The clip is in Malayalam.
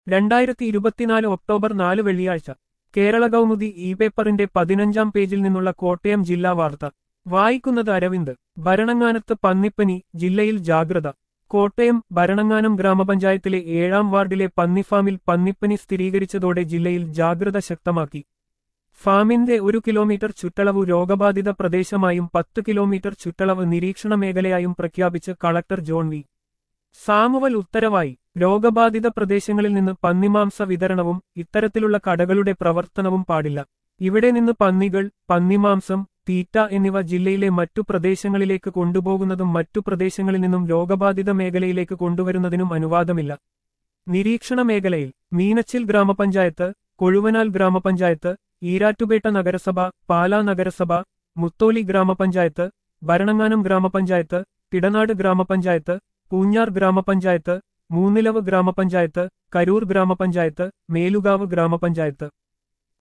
രണ്ടായിരത്തി ഇരുപത്തിനാല് ഒക്ടോബർ നാല് വെള്ളിയാഴ്ച കേരള കൗമുദി ഇ പേപ്പറിന്റെ പതിനഞ്ചാം പേജിൽ നിന്നുള്ള കോട്ടയം ജില്ലാ വാർത്ത വായിക്കുന്നത് അരവിന്ദ് ഭരണങ്ങാനത്ത് പന്നിപ്പനി ജില്ലയിൽ ജാഗ്രത കോട്ടയം ഭരണങ്ങാനം ഗ്രാമപഞ്ചായത്തിലെ ഏഴാം വാർഡിലെ പന്നിഫാമിൽ പന്നിപ്പനി സ്ഥിരീകരിച്ചതോടെ ജില്ലയിൽ ജാഗ്രത ശക്തമാക്കി ഫാമിന്റെ ഒരു കിലോമീറ്റർ ചുറ്റളവ് രോഗബാധിത പ്രദേശമായും പത്ത് കിലോമീറ്റർ ചുറ്റളവ് നിരീക്ഷണ മേഖലയായും പ്രഖ്യാപിച്ച് കളക്ടർ ജോൺ വി സാമുവൽ ഉത്തരവായി രോഗബാധിത പ്രദേശങ്ങളിൽ നിന്ന് പന്നിമാംസ വിതരണവും ഇത്തരത്തിലുള്ള കടകളുടെ പ്രവർത്തനവും പാടില്ല ഇവിടെ നിന്ന് പന്നികൾ പന്നിമാംസം തീറ്റ എന്നിവ ജില്ലയിലെ മറ്റു പ്രദേശങ്ങളിലേക്ക് കൊണ്ടുപോകുന്നതും മറ്റു പ്രദേശങ്ങളിൽ നിന്നും രോഗബാധിത മേഖലയിലേക്ക് കൊണ്ടുവരുന്നതിനും അനുവാദമില്ല നിരീക്ഷണ മേഖലയിൽ മീനച്ചിൽ ഗ്രാമപഞ്ചായത്ത് കൊഴുവനാൽ ഗ്രാമപഞ്ചായത്ത് ഈരാറ്റുപേട്ട നഗരസഭ പാലാ നഗരസഭ മുത്തോലി ഗ്രാമപഞ്ചായത്ത് ഭരണങ്ങാനം ഗ്രാമപഞ്ചായത്ത് തിടനാട് ഗ്രാമപഞ്ചായത്ത് പൂഞ്ഞാർ ഗ്രാമപഞ്ചായത്ത് മൂന്നിലവ് ഗ്രാമപഞ്ചായത്ത് കരൂർ ഗ്രാമപഞ്ചായത്ത് മേലുകാവ് ഗ്രാമപഞ്ചായത്ത്